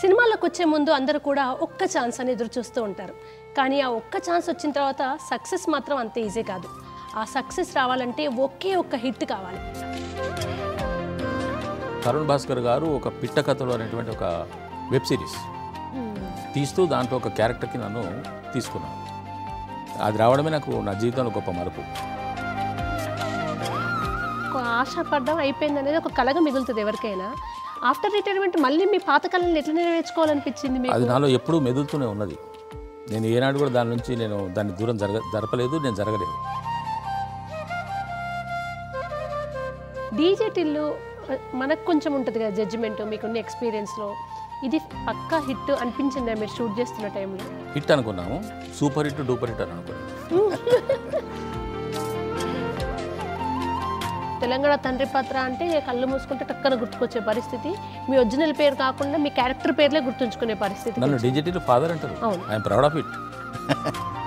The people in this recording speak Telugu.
సినిమాలకు వచ్చే ముందు అందరూ కూడా ఒక్క ఛాన్స్ అని ఎదురు చూస్తూ ఉంటారు కానీ ఆ ఒక్క ఛాన్స్ వచ్చిన తర్వాత సక్సెస్ మాత్రం అంత ఈజీ కాదు ఆ సక్సెస్ రావాలంటే ఒకే ఒక్క హిట్ కావాలి తరుణ్ భాస్కర్ గారు ఒక పిట్ట కథలు అనేటువంటి ఒక వెబ్ సిరీస్ తీస్తూ దాంట్లో ఒక క్యారెక్టర్కి నన్ను తీసుకున్నాను అది రావడమే నాకు నా జీవితంలో గొప్ప మలుపు ఒక ఆశ పడ్డం అయిపోయింది అనేది ఒక కలగా మిగులుతుంది ఎవరికైనా ఆఫ్టర్ రిటైర్మెంట్ మళ్ళీ మీ పాత కళలను ఎట్లా నెరవేర్చుకోవాలనిపించింది మీకు అది నాలో ఎప్పుడూ మెదులుతూనే ఉన్నది నేను ఏనాడు కూడా దాని నుంచి నేను దాన్ని దూరం జరగ జరపలేదు నేను జరగలేదు డీజే టిల్లు అ, మనకు కొంచెం ఉంటుంది కదా జడ్జిమెంట్ మీకున్న ఎక్స్పీరియన్స్లో ఇది పక్కా హిట్ అనిపించిందా మీరు షూట్ చేస్తున్న టైంలో హిట్ అనుకున్నాము సూపర్ హిట్ డూపర్ హిట్ అని అనుకున్నాము తెలంగాణ తండ్రి పాత్ర అంటే కళ్ళు మూసుకుంటే టక్కన గుర్తుకొచ్చే పరిస్థితి మీ ఒరిజినల్ పేరు కాకుండా మీ క్యారెక్టర్ పేర్లే గుర్తుంచుకునే పరిస్థితి నన్ను డిజిటల్ ఫాదర్ అంటారు అవును. I'm proud of it